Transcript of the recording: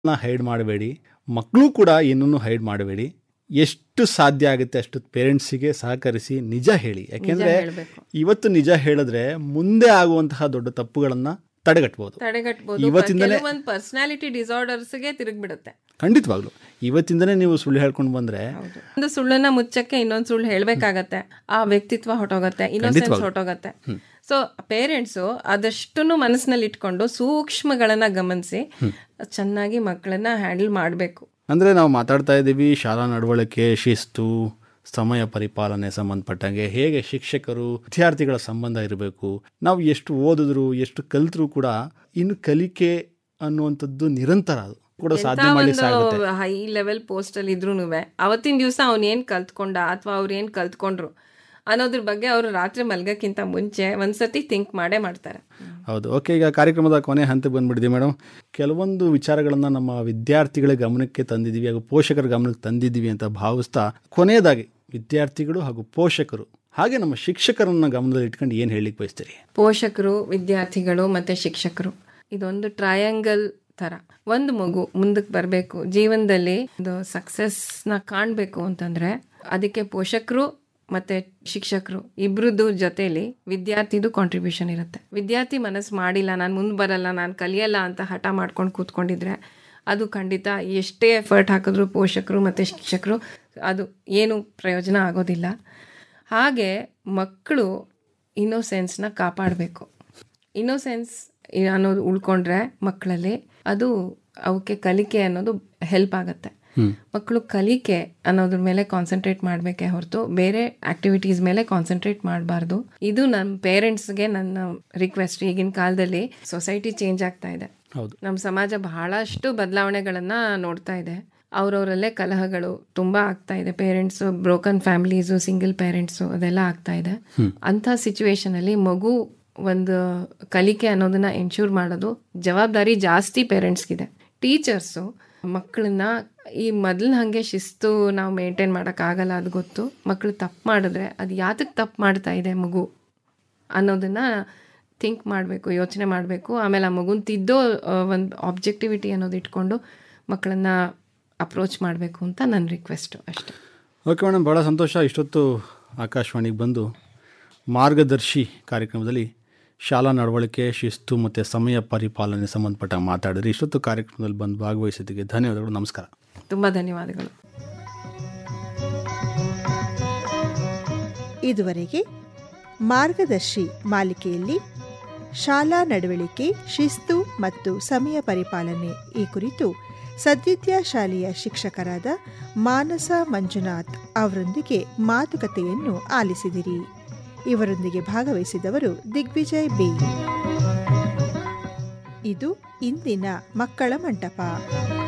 Hide ಮಾಡಬೇಡಿ ಮಕ್ಕಳು ಕೂಡ ಏನನ್ನು ಹೈಡ್ ಮಾಡಬೇಡಿ ಎಷ್ಟು ಸಾಧ್ಯ ಆಗುತ್ತೆ ಅಷ್ಟು ಪೇರೆಂಟ್ಸಿಗೆ ಸಹಕರಿಸಿ ನಿಜ ಹೇಳಿ ಯಾಕೆಂದ್ರೆ ಹೇಳ್ಬೇಕು. ಇವತ್ತು ನಿಜ ಹೇಳಿದ್ರೆ ಮುಂದೆ ಆಗುವಂತಹ ದೊಡ್ಡ ತಪ್ಪುಗಳನ್ನ ತಡೆಗಟ್ಬೋದು ತಡೆಗಟ್ಬೋದು ಇವತ್ತಿಂದಲೇ- ಕೆಲವೊಂದು ಪರ್ಸನಾಲಿಟಿ ಡಿಸಾರ್ಡರ್ಸ್ಗೆ ತಿರುಗ್ಬಿಡುತ್ತೆ ಖಂಡಿತವಾಗ್ಲು ಇವತ್ತಿಂದನೇ ನೀವು ಸುಳ್ಳು ಹೇಳ್ಕೊಂಡು ಬಂದ್ರೆ ಒಂದು ಸುಳ್ಳನ್ನ ಮುಚ್ಚಕ್ಕೆ ಇನ್ನೊಂದು ಸುಳ್ಳು ಹೇಳ್ಬೇಕಾಗತ್ತೆ ಆ ವ್ಯಕ್ತಿತ್ವ ಹೊಟ್ಟೋಗತ್ತೆ ಇನ್ನೊಂದು ಹೊಟ್ಟೋಗತ್ತೆ ಸೊ ಪೇರೆಂಟ್ಸು ಅದಷ್ಟನ್ನು ಮನಸ್ಸಿನಲ್ಲಿ ಇಟ್ಕೊಂಡು ಸೂಕ್ಷ್ಮಗಳನ್ನ ಗಮನಿಸಿ ಚೆನ್ನಾಗಿ ಮಕ್ಕಳನ್ನ ಹ್ಯಾಂಡಲ್ ಮಾಡಬೇಕು ಅಂದ್ರೆ ನಾವು ಮಾತಾಡ್ತಾ ಇದ್ದೀವಿ ಶಾಲಾ ನಡವಳಿಕೆ ಶಿಸ್ತು ಸಮಯ ಪರಿಪಾಲನೆ ಸಂಬಂಧಪಟ್ಟಂಗೆ ಹೇಗೆ ಶಿಕ್ಷಕರು ವಿದ್ಯಾರ್ಥಿಗಳ ಸಂಬಂಧ ಇರಬೇಕು ನಾವು ಎಷ್ಟು ಓದಿದ್ರು ಎಷ್ಟು ಕಲಿತರೂ ಕೂಡ ಇನ್ನು ಕಲಿಕೆ ಅನ್ನುವಂಥದ್ದು ನಿರಂತರ ಅದು ಕೂಡ ಸಾಧ್ಯ ಮಾಡ್ಲಿಕ್ಕೆ ಸಾಗುತ್ತೆ ಒಂದು ಹೈ ಲೆವೆಲ್ ಪೋಸ್ಟ್ ಅಲ್ಲಿ ಇದ್ರು ಅವತ್ತಿನ ದಿವಸ ಅವ್ನ ಏನ್ ಕಲ್ತ್ಕೊಂಡ ಅಥವಾ ಅವ್ರು ಏನ್ ಕಲ್ತ್ಕೊಂಡ್ರು ಅನ್ನೋದ್ರ ಬಗ್ಗೆ ಅವರು ರಾತ್ರಿ ಮಲ್ಗಕ್ಕಿಂತ ಮುಂಚೆ ಒಂದ್ಸತಿ ಥಿಂಕ್ ಮಾಡೇ ಮಾಡ್ತಾರೆ ಹೌದು ಓಕೆ ಈಗ ಕಾರ್ಯಕ್ರಮದ ಕೊನೆ ಹಂತಕ್ಕೆ ಬಂದ್ಬಿಟ್ಟಿದ್ದೀವಿ ಮೇಡಮ್ ಕೆಲವೊಂದು ವಿಚಾರಗಳನ್ನು ನಮ್ಮ ವಿದ್ಯಾರ್ಥಿಗಳ ಗಮನಕ್ಕೆ ತಂದಿದ್ದೀವಿ ಹಾಗೂ ಪೋಷಕರ ಗಮನಕ್ಕೆ ತಂದಿದ್ದೀವಿ ಅಂತ ಭಾವಿಸ್ತಾ ಕೊನೆಯದಾಗಿ ವಿದ್ಯಾರ್ಥಿಗಳು ಹಾಗೂ ಪೋಷಕರು ಹಾಗೆ ನಮ್ಮ ಶಿಕ್ಷಕರನ್ನ ಗಮನದಲ್ಲಿ ಇಟ್ಕೊಂಡು ಏನು ಹೇಳಲಿಕ್ಕೆ ಬಯಸ್ತೀರಿ ಪೋಷಕರು ವಿದ್ಯಾರ್ಥಿಗಳು ಮತ್ತೆ ಶಿಕ್ಷಕರು ಇದೊಂದು ಟ್ರಯಾಂಗಲ್ ತರ ಒಂದು ಮಗು ಮುಂದಕ್ಕೆ ಬರಬೇಕು ಜೀವನದಲ್ಲಿ ಒಂದು ಸಕ್ಸಸ್ನ ಕಾಣಬೇಕು ಅಂತಂದ್ರೆ ಅದಕ್ಕೆ ಪೋಷಕರು ಮತ್ತೆ ಶಿಕ್ಷಕರು ಇಬ್ರದ್ದು ಜೊತೆಲಿ ವಿದ್ಯಾರ್ಥಿದು ಕಾಂಟ್ರಿಬ್ಯೂಷನ್ ಇರುತ್ತೆ ವಿದ್ಯಾರ್ಥಿ ಮನಸ್ಸು ಮಾಡಿಲ್ಲ ನಾನು ಮುಂದೆ ಬರಲ್ಲ ನಾನು ಕಲಿಯಲ್ಲ ಅಂತ ಹಠ ಮಾಡ್ಕೊಂಡು ಕೂತ್ಕೊಂಡಿದ್ರೆ ಅದು ಖಂಡಿತ ಎಷ್ಟೇ ಎಫರ್ಟ್ ಹಾಕಿದ್ರು ಪೋಷಕರು ಮತ್ತು ಶಿಕ್ಷಕರು ಅದು ಏನು ಪ್ರಯೋಜನ ಆಗೋದಿಲ್ಲ ಹಾಗೆ ಮಕ್ಕಳು ಇನ್ನೋಸೆನ್ಸ್ನ ಕಾಪಾಡಬೇಕು ಇನ್ನೋಸೆನ್ಸ್ ಅನ್ನೋದು ಉಳ್ಕೊಂಡ್ರೆ ಮಕ್ಕಳಲ್ಲಿ ಅದು ಅವಕ್ಕೆ ಕಲಿಕೆ ಅನ್ನೋದು ಹೆಲ್ಪ್ ಆಗುತ್ತೆ ಮಕ್ಕಳು ಕಲಿಕೆ ಅನ್ನೋದ್ರ ಮೇಲೆ ಕಾನ್ಸಂಟ್ರೇಟ್ ಮಾಡಬೇಕೇ ಹೊರತು ಬೇರೆ ಆಕ್ಟಿವಿಟೀಸ್ ಮೇಲೆ ಕಾನ್ಸಂಟ್ರೇಟ್ ಮಾಡಬಾರ್ದು ಇದು ನಮ್ಮ ಪೇರೆಂಟ್ಸ್ಗೆ ನನ್ನ ರಿಕ್ವೆಸ್ಟ್ ಈಗಿನ ಕಾಲದಲ್ಲಿ ಸೊಸೈಟಿ ಚೇಂಜ್ ಆಗ್ತಾ ಇದೆ ಹೌದು ನಮ್ಮ ಸಮಾಜ ಬಹಳಷ್ಟು ಬದಲಾವಣೆಗಳನ್ನ ನೋಡ್ತಾ ಇದೆ ಅವ್ರವರಲ್ಲೇ ಕಲಹಗಳು ತುಂಬಾ ಆಗ್ತಾ ಇದೆ parents broken families single parents ಅದೆಲ್ಲ ಆಗ್ತಾ ಇದೆ ಅಂಥ ಸಿಚುವೇಶನ್ ಅಲ್ಲಿ ಮಗು ಒಂದು ಕಲಿಕೆ ಅನ್ನೋದನ್ನ ಎನ್ಶೂರ್ ಮಾಡೋದು ಜವಾಬ್ದಾರಿ ಜಾಸ್ತಿ ಪೇರೆಂಟ್ಸ್ಗಿದೆ ಟೀಚರ್ಸು ಮಕ್ಕಳನ್ನ ಈ ಮೊದಲು ಹಾಗೆ ಶಿಸ್ತು ನಾವು ಮೇಂಟೈನ್ ಮಾಡೋಕ್ಕಾಗಲ್ಲ ಅದು ಗೊತ್ತು ಮಕ್ಕಳು ತಪ್ಪು ಮಾಡಿದ್ರೆ ಅದು ಯಾತಕ್ಕೆ ತಪ್ಪು ಮಾಡ್ತಾ ಇದೆ ಮಗು ಅನ್ನೋದನ್ನ ಥಿಂಕ್ ಮಾಡಬೇಕು ಯೋಚನೆ ಮಾಡಬೇಕು ಆಮೇಲೆ ಆ ಮಗುನ ತಿದ್ದೋ ಒಂದು ಆಬ್ಜೆಕ್ಟಿವಿಟಿ ಅನ್ನೋದು ಇಟ್ಕೊಂಡು ಮಕ್ಕಳನ್ನ ಅಪ್ರೋಚ್ ಮಾಡಬೇಕು ಅಂತ ನನ್ನ ರಿಕ್ವೆಸ್ಟು ಅಷ್ಟೇ ಓಕೆ ಮೇಡಮ್ ಭಾಳ ಸಂತೋಷ ಇಷ್ಟೊತ್ತು ಆಕಾಶವಾಣಿಗೆ ಬಂದು ಮಾರ್ಗದರ್ಶಿ ಕಾರ್ಯಕ್ರಮದಲ್ಲಿ ಶಾಲಾ ನಡವಳಿಕೆ ಶಿಸ್ತು ಮತ್ತು ಸಮಯ ಪರಿಪಾಲನೆ ಸಂಬಂಧಪಟ್ಟ ಮಾತಾಡಿದ್ರೆ ಇಷ್ಟೊತ್ತು ಕಾರ್ಯಕ್ರಮದಲ್ಲಿ ಬಂದು ಭಾಗವಹಿಸಿದ್ದಕ್ಕೆ ಧನ್ಯವಾದಗಳು ನಮಸ್ಕಾರ ತುಂಬ ಧನ್ಯವಾದಗಳು ಇದುವರೆಗೆ ಮಾರ್ಗದರ್ಶಿ ಮಾಲಿಕೆಯಲ್ಲಿ ಶಾಲಾ ನಡವಳಿಕೆ ಶಿಸ್ತು ಮತ್ತು ಸಮಯ ಪರಿಪಾಲನೆ ಈ ಕುರಿತು ಸದ್ವಿದ್ಯಾ ಶಾಲೆಯ ಶಿಕ್ಷಕರಾದ ಮಾನಸ ಮಂಜುನಾಥ್ ಅವರೊಂದಿಗೆ ಮಾತುಕತೆಯನ್ನು ಆಲಿಸಿದಿರಿ ಇವರೊಂದಿಗೆ ಭಾಗವಹಿಸಿದವರು ದಿಗ್ವಿಜಯ್ ಬಿ ಇದು ಇಂದಿನ ಮಕ್ಕಳ ಮಂಟಪ